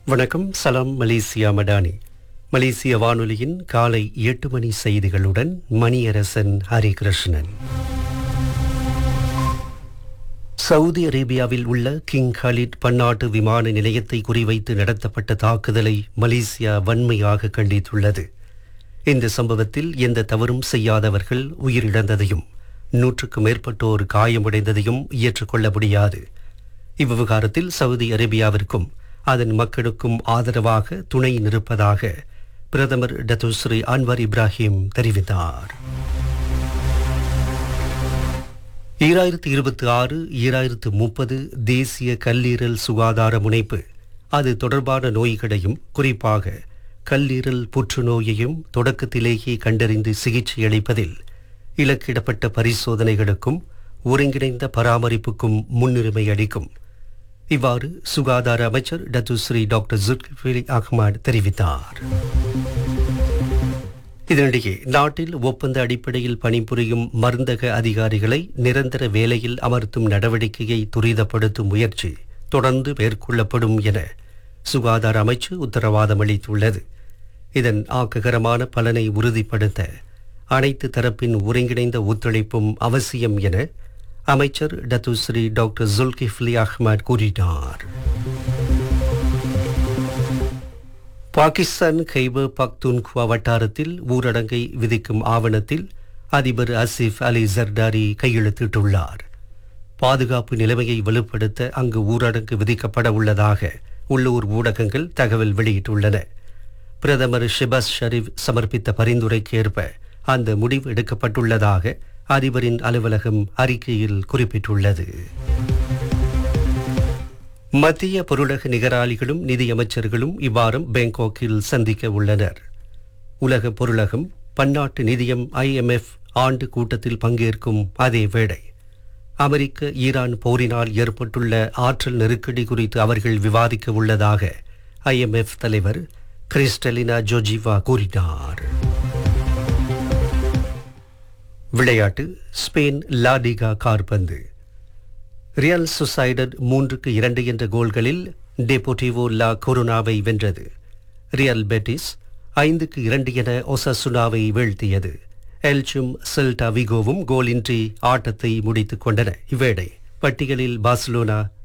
வணக்கம் சலாம் மலேசியா மடானி மலேசிய வானொலியின் காலை எட்டு மணி செய்திகளுடன் மணியரசன் ஹரிகிருஷ்ணன் சவுதி அரேபியாவில் உள்ள கிங் காலிட் பன்னாட்டு விமான நிலையத்தை குறிவைத்து நடத்தப்பட்ட தாக்குதலை மலேசியா வன்மையாக கண்டித்துள்ளது இந்த சம்பவத்தில் எந்த தவறும் செய்யாதவர்கள் உயிரிழந்ததையும் நூற்றுக்கும் மேற்பட்டோர் காயமடைந்ததையும் ஏற்றுக்கொள்ள முடியாது இவ்விவகாரத்தில் சவுதி அரேபியாவிற்கும் அதன் மக்களுக்கும் ஆதரவாக துணை நிற்பதாக பிரதமர் டத்துஸ்ரீ அன்வர் இப்ராஹிம் தெரிவித்தார் ஈராயிரத்து இருபத்தி ஆறு ஈராயிரத்து முப்பது தேசிய கல்லீரல் சுகாதார முனைப்பு அது தொடர்பான நோய்களையும் குறிப்பாக கல்லீரல் புற்றுநோயையும் தொடக்கத்திலேயே கண்டறிந்து சிகிச்சை அளிப்பதில் இலக்கிடப்பட்ட பரிசோதனைகளுக்கும் ஒருங்கிணைந்த பராமரிப்புக்கும் முன்னுரிமை அளிக்கும் இவ்வாறு சுகாதார அமைச்சர் டத்துஸ்ரீ டாக்டர் ஜுல்கிஃபிலி அஹ்மத் தெரிவித்தார் இதனிடையே நாட்டில் ஒப்பந்த அடிப்படையில் பணிபுரியும் மருந்தக அதிகாரிகளை நிரந்தர வேலையில் அமர்த்தும் நடவடிக்கையை துரிதப்படுத்தும் முயற்சி தொடர்ந்து மேற்கொள்ளப்படும் என சுகாதார அமைச்சு உத்தரவாதம் அளித்துள்ளது இதன் ஆக்ககரமான பலனை உறுதிப்படுத்த அனைத்து தரப்பின் ஒருங்கிணைந்த ஒத்துழைப்பும் அவசியம் என அமைச்சர் டத்துஸ்ரீ டாக்டர் ஜுல்கிஃப்லி அஹ்மத் கூறினார் பாகிஸ்தான் கைபர் பக்துன்குவா வட்டாரத்தில் ஊரடங்கை விதிக்கும் ஆவணத்தில் அதிபர் அசிஃப் அலி ஜர்டாரி கையெழுத்திட்டுள்ளார் பாதுகாப்பு நிலைமையை வலுப்படுத்த அங்கு ஊரடங்கு விதிக்கப்பட உள்ளதாக உள்ளூர் ஊடகங்கள் தகவல் வெளியிட்டுள்ளன பிரதமர் ஷிபாஸ் ஷரீப் சமர்ப்பித்த பரிந்துரைக்கு ஏற்ப அந்த முடிவு எடுக்கப்பட்டுள்ளதாக அதிபரின் அலுவலகம் அறிக்கையில் குறிப்பிட்டுள்ளது மத்திய பொருளக நிகராளிகளும் நிதியமைச்சர்களும் இவ்வாரம் பேங்காக்கில் சந்திக்க உள்ளனர் உலக பொருளகம் பன்னாட்டு நிதியம் ஐஎம்எஃப் ஆண்டு கூட்டத்தில் பங்கேற்கும் அதே வேளை அமெரிக்க ஈரான் போரினால் ஏற்பட்டுள்ள ஆற்றல் நெருக்கடி குறித்து அவர்கள் விவாதிக்க உள்ளதாக ஐஎம்எஃப் தலைவர் கிறிஸ்டலினா ஜோஜிவா கூறினார் விளையாட்டு ஸ்பெயின் லாடிகா கார்பந்து ரியல் சொசைடட் மூன்றுக்கு இரண்டு என்ற கோல்களில் டெபோட்டிவோ லா கொரோனாவை வென்றது ரியல் பெட்டிஸ் ஐந்துக்கு இரண்டு என ஒசசுனாவை வீழ்த்தியது எல்ச்சும் செல்டா விகோவும் கோலின்றி ஆட்டத்தை முடித்துக் கொண்டன இவ்வேளை பட்டியலில் பார்சிலோனா